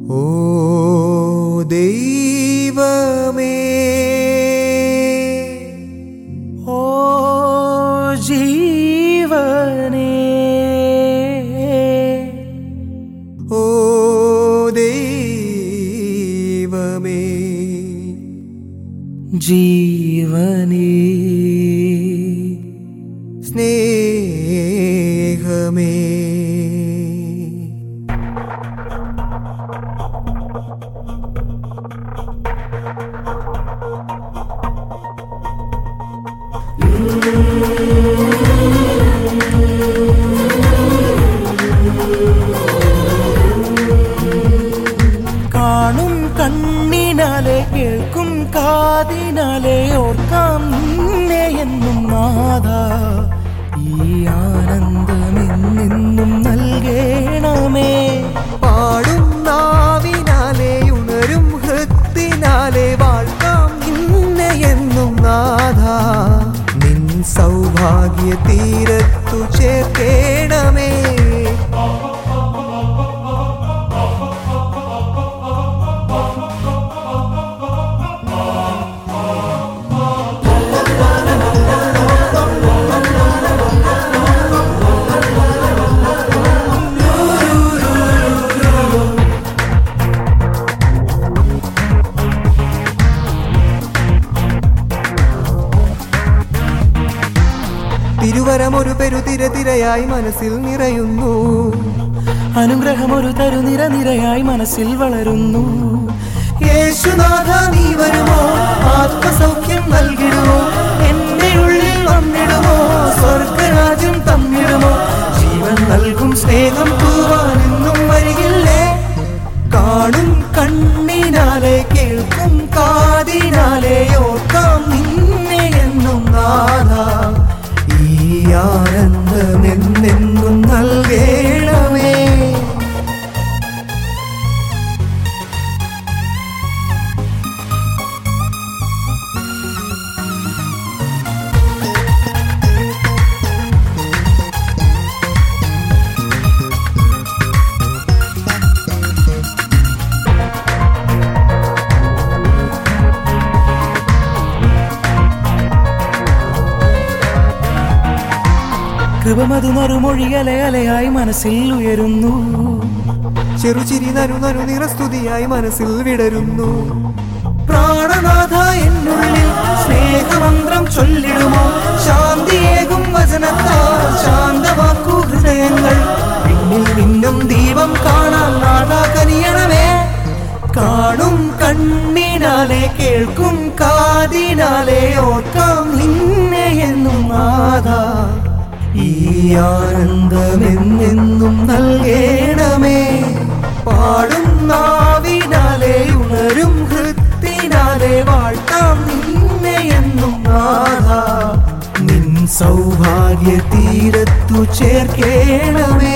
ഓ ദൈവമേ ഓ ജീവനേ ഓ ദൈവമേ ജീവനേ സ്നേഹമേ കാണും കണ്ണിനാലെ കേൾക്കും കാതിനാലെ ഓർക്കാം നിന്നെ എന്നും നാഥ ഈ ആനന്ദമെന്നെന്നും നൽകേണമേ പാടും നാവിനാലെ ഉണരും ഹൃത്തിനാലെ വാഴ്ത്താം നിന്നെ എന്നും നാഥ നിൻ സൗഭാഗ്യ തീരത്തു ചേർക്കേണമേ തിരുവരമൊരു പെരുതിര തിരയായി മനസ്സിൽ നിറയുന്നു അനുഗ്രഹമൊരു തരുനിര നിരയായി മനസ്സിൽ വളരുന്നു യേശുനാഥ നീ വരുമോ ആത്മസൗഖ്യം നൽകിടുമോ എന്റെ ഉള്ളിൽ വന്നിടുമോ സ്വർഗരാജ്യം തന്നിടുമോ ജീവൻ നൽകും സ്നേഹം തൂവാനെന്നും വരികില്ലേ കാണും കണ്ണിനാലെ കേൾക്കും കാതിനാലെ ഓർക്കാം നിന്നെ എന്നും നാഥ ഈ ആനന്ദം എന്നെന്നും നൽകേണമേ കൃപമതു മറുമൊഴി അലയലയായി മനസ്സിൽ ഉയരുന്നു ചെറുചിരി നരു നരു നിറസ്തുതിയായി മനസ്സിൽ വിടരുന്നു പ്രാണനാഥ എന്നുള്ളിൽ സ്നേഹമന്ത്രം ചൊല്ലിടുമോ ശാന്തിയേകും വചനത്താൽ ശാന്തമാക്കൂ ഹൃദയങ്ങൾ പിന്നിൽ മിന്നും ദീപം കാണാൻ നാഥ കനിയണമേ കാണും കണ്ണിനാലെ കേൾക്കും കാതിനാലെ ഓർക്കാം നിന്നെ എന്നും നാഥ ഈ ആനന്ദമെന്നെന്നും നൽകേണമേ പാടും നാവിനാലെ ഉണരും ഹൃത്തിനാലെ വാഴ്ത്താം നിന്നെ എന്നും നാഥ നിൻ സൗഭാഗ്യ തീരത്തു ചേർക്കേണമേ